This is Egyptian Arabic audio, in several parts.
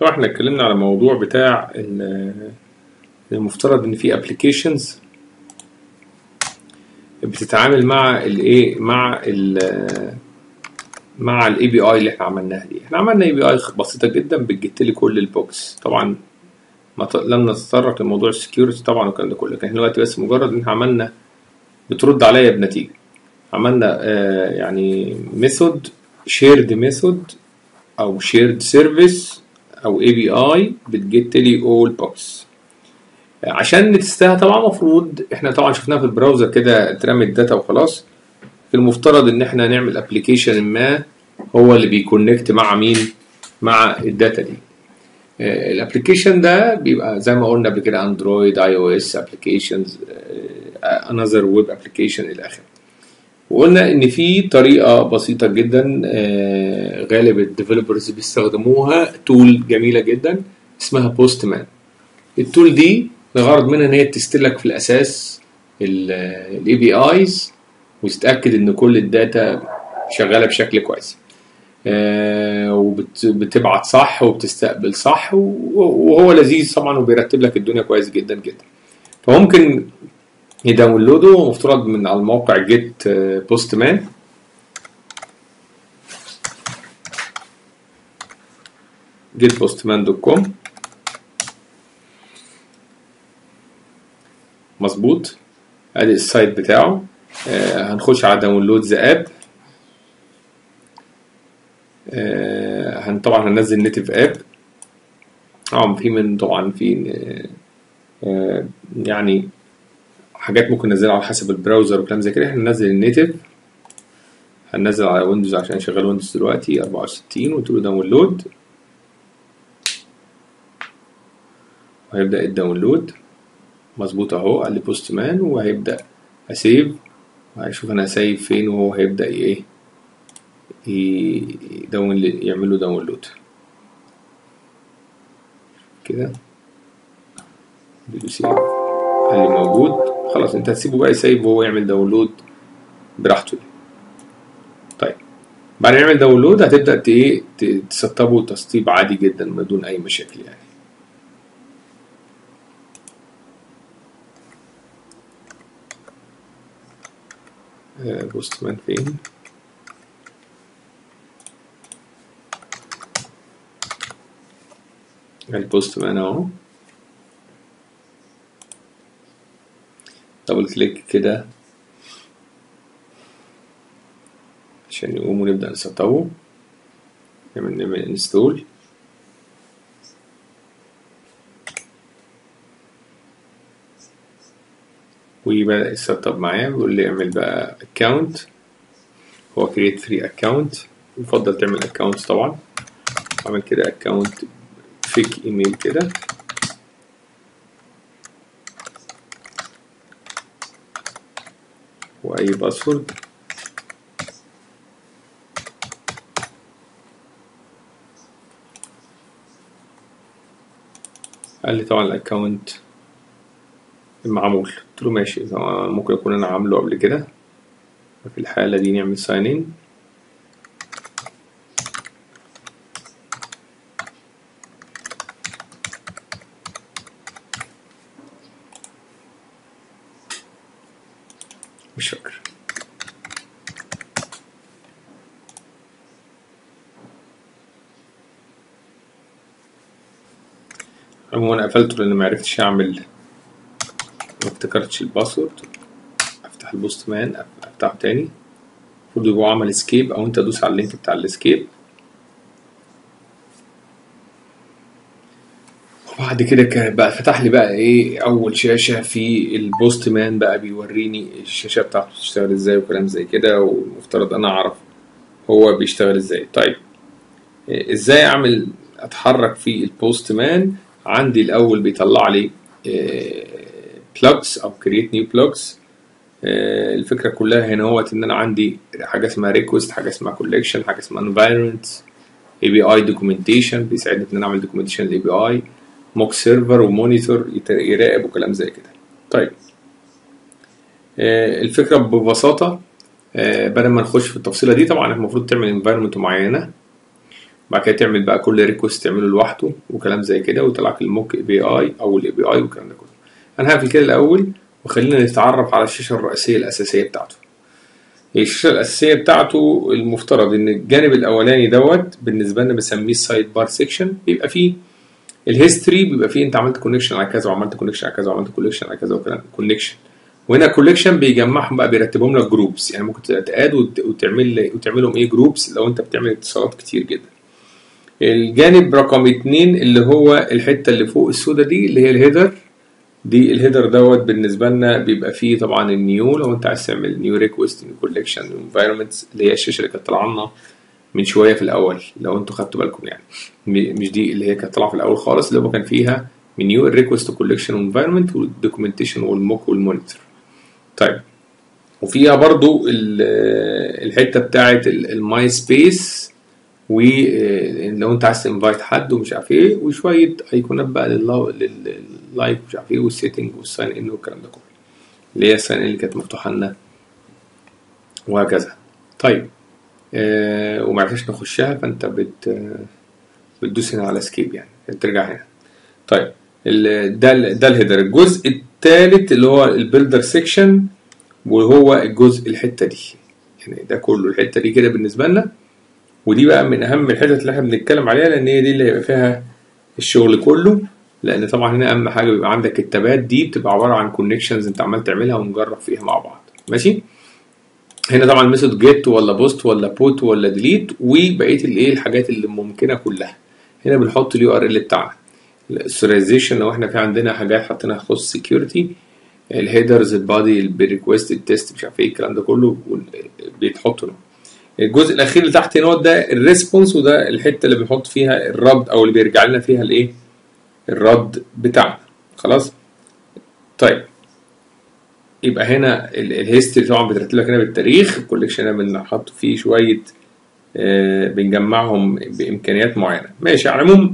طبعا احنا اتكلمنا على موضوع بتاع ال- المفترض ان في ابلكيشنز بتتعامل مع الايه مع ال مع الاي بي اي اللي احنا عملناها دي احنا عملنا اي بي اي بسيطه جدا بتجت لي كل البوكس طبعا ما ط- لم نتطرق لموضوع السكيورتي طبعا والكلام ده كله لكن احنا دلوقتي بس مجرد ان احنا عملنا بترد عليا بنتيجه عملنا آه يعني ميثود شيرد ميثود او شيرد سيرفيس او اي بي اي بتجت لي اول بوكس عشان نتستاهل طبعا المفروض احنا طبعا شفناها في البراوزر كده اترمت داتا وخلاص المفترض ان احنا نعمل ابلكيشن ما هو اللي بيكونكت مع مين مع الداتا دي الابلكيشن ده بيبقى زي ما قلنا قبل كده اندرويد اي او اس ابلكيشنز انذر ويب ابلكيشن الى اخره وقلنا ان في طريقه بسيطه جدا آه، غالب الديفلوبرز بيستخدموها تول جميله جدا اسمها بوست مان التول دي الغرض منها ان هي تستلك في الاساس الاي بي ايز وتتاكد ان كل الداتا شغاله بشكل كويس وبتبعت صح وبتستقبل صح و- وهو لذيذ طبعا وبيرتب لك الدنيا كويس جدا جدا فممكن يداونلوده مفترض من على الموقع جيت بوست مان getpostman.com مظبوط ادي السايت بتاعه آه هنخش على داونلود ذا اب آه هن طبعا هننزل نيتف اب اه في من طبعا في آه آه يعني حاجات ممكن ننزلها على حسب البراوزر وكلام زي كده احنا هننزل النيتف هننزل على ويندوز عشان شغال ويندوز دلوقتي 64 وتقول له داونلود وهيبدأ الداونلود مظبوط اهو قال لي بوست مان وهيبدأ اسيف وهيشوف انا سايب فين وهو هيبدأ ايه يدون يعمل له داونلود كده سيف قال لي موجود خلاص انت هتسيبه بقى يسيب وهو يعمل داونلود براحته طيب بعد ما يعمل داونلود هتبدأ ت- ايه ت- تسطبه تسطيب عادي جدا بدون اي مشاكل يعني آه، بوست مان فين البوست مان اهو دبل كليك كده عشان يقوم ونبدأ نسطبه نعمل نعمل انستول وبدأ يسطب معايا بيقول لي اعمل بقى اكونت هو create free account يفضل تعمل account طبعا اعمل كده account فيك ايميل كده واي باسورد قال لي طبعا الاكونت معمول قلت له ماشي طبعاً ممكن اكون انا عامله قبل كده في الحالة دي نعمل ساين ان مش فاكر عموما قفلته لان معرفتش اعمل ما افتكرتش الباسورد افتح البوست مان أف- افتحه تاني المفروض يبقى عمل اسكيب او انت دوس على اللينك بتاع الاسكيب وبعد كده كان بقى فتح لي بقى ايه اول شاشه في البوست مان بقى بيوريني الشاشه بتاعته بتشتغل ازاي وكلام زي كده والمفترض انا اعرف هو بيشتغل ازاي طيب إيه، ازاي اعمل اتحرك في البوست مان عندي الاول بيطلع لي بلوجز او كرييت نيو بلوجز الفكره كلها هنا هو ان انا عندي حاجه اسمها ريكوست حاجه اسمها كولكشن حاجه اسمها انفايرمنت اي بي اي دوكيومنتيشن بيساعدني ان انا اعمل دوكيومنتيشن للاي بي اي موك سيرفر ومونيتور يراقب وكلام زي كده طيب آه، الفكره ببساطه آه، بدل ما نخش في التفصيله دي طبعا المفروض تعمل انفايرمنت معينه بعد كده تعمل بقى كل ريكوست تعمله لوحده وكلام زي كده ويطلع لك الموك اي بي اي او الاي بي اي والكلام ده كله انا هقفل كده الاول وخلينا نتعرف على الشاشه الرئيسيه الاساسيه بتاعته الشاشه الاساسيه بتاعته المفترض ان الجانب الاولاني دوت بالنسبه لنا بنسميه السايد بار سيكشن بيبقى فيه الهيستوري بيبقى فيه انت عملت كونكشن على كذا وعملت كونكشن على كذا وعملت كونكشن على كذا وكلام كونكشن وهنا كوليكشن بيجمعهم بقى بيرتبهم لك جروبس يعني ممكن تقاد وتعمل وتعملهم ايه جروبس لو انت بتعمل اتصالات كتير جدا الجانب رقم اتنين اللي هو الحته اللي فوق السودا دي اللي هي الهيدر دي الهيدر دوت بالنسبه لنا بيبقى فيه طبعا النيو لو انت عايز تعمل نيو ريكوست نيو كوليكشن انفايرمنتس اللي هي الشاشه اللي كانت طالعه لنا من شويه في الاول لو انتوا خدتوا بالكم يعني مش دي اللي هي كانت طالعه في الاول خالص اللي هو كان فيها منيو الريكوست كوليكشن انفايرمنت والدوكيومنتيشن والموك والمونيتور طيب وفيها برضو الحته بتاعه الماي سبيس ولو انت عايز تنفايت حد ومش عارف ايه وشويه ايقونات بقى لللايك ومش عارف ايه والسيتنج والساين ان والكلام ده كله اللي هي الساين ان اللي كانت مفتوحه لنا وهكذا طيب آه ومعرفناش نخشها فانت بت بتدوس هنا على سكيب يعني ترجع هنا طيب ده ده الهيدر الجزء الثالث اللي هو البيلدر سيكشن وهو الجزء الحته دي يعني ده كله الحته دي كده بالنسبه لنا ودي بقى من اهم الحتت اللي احنا بنتكلم عليها لان هي دي اللي هيبقى فيها الشغل كله لان طبعا هنا اهم حاجه بيبقى عندك التابات دي بتبقى عباره عن كونكشنز انت عمال تعملها ونجرب فيها مع بعض ماشي هنا طبعا ميثود جيت ولا بوست ولا بوت ولا ديليت وبقيه الايه الحاجات اللي ممكنه كلها هنا بنحط اليو ار ال بتاعنا السيريزيشن لو احنا في عندنا حاجات حطيناها تخص سكيورتي الهيدرز البادي الريكوست التيست مش عارف ايه الكلام ده كله بيتحطوا له الجزء الاخير اللي تحت هنا ده الريسبونس وده الحته اللي بنحط فيها الرد او اللي بيرجع لنا فيها الايه الرد بتاعنا خلاص طيب يبقى هنا الهيستوري طبعا بترتب لك هنا بالتاريخ الكوليكشن هنا بنحط فيه شويه آه بنجمعهم بامكانيات معينه ماشي على العموم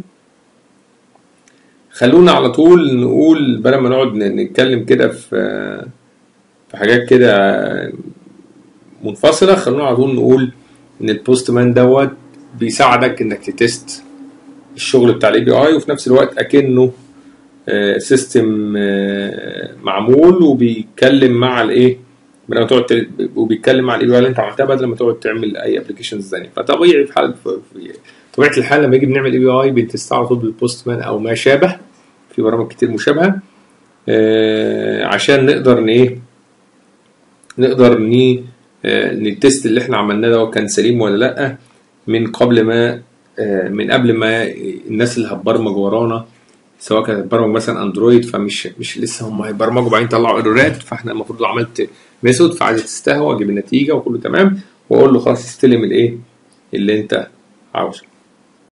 خلونا على طول نقول بدل ما نقعد نتكلم كده في في حاجات كده منفصله خلونا على طول نقول ان البوست مان دوت بيساعدك انك تتست الشغل بتاع الاي بي اي وفي نفس الوقت اكنه سيستم معمول وبيتكلم مع الايه بدل ما تقعد وبيتكلم مع الاي بي اي اللي انت عملتها بدل ما تقعد تعمل اي ابلكيشنز ثانيه فطبيعي في حاله في طبيعه الحال لما نيجي بنعمل اي بي اي بنتست على طول بالبوست مان او ما شابه في برامج كتير مشابهه آه عشان نقدر ن ايه نقدر ن آه نتست اللي احنا عملناه ده كان سليم ولا لا من قبل ما آه من قبل ما الناس اللي هتبرمج ورانا سواء كانت هتبرمج مثلا اندرويد فمش مش لسه هم هيبرمجوا بعدين يطلعوا ايرورات فاحنا المفروض لو عملت ميثود فعايز تستهوى واجيب النتيجه وكله تمام واقول له خلاص استلم الايه اللي انت عاوزه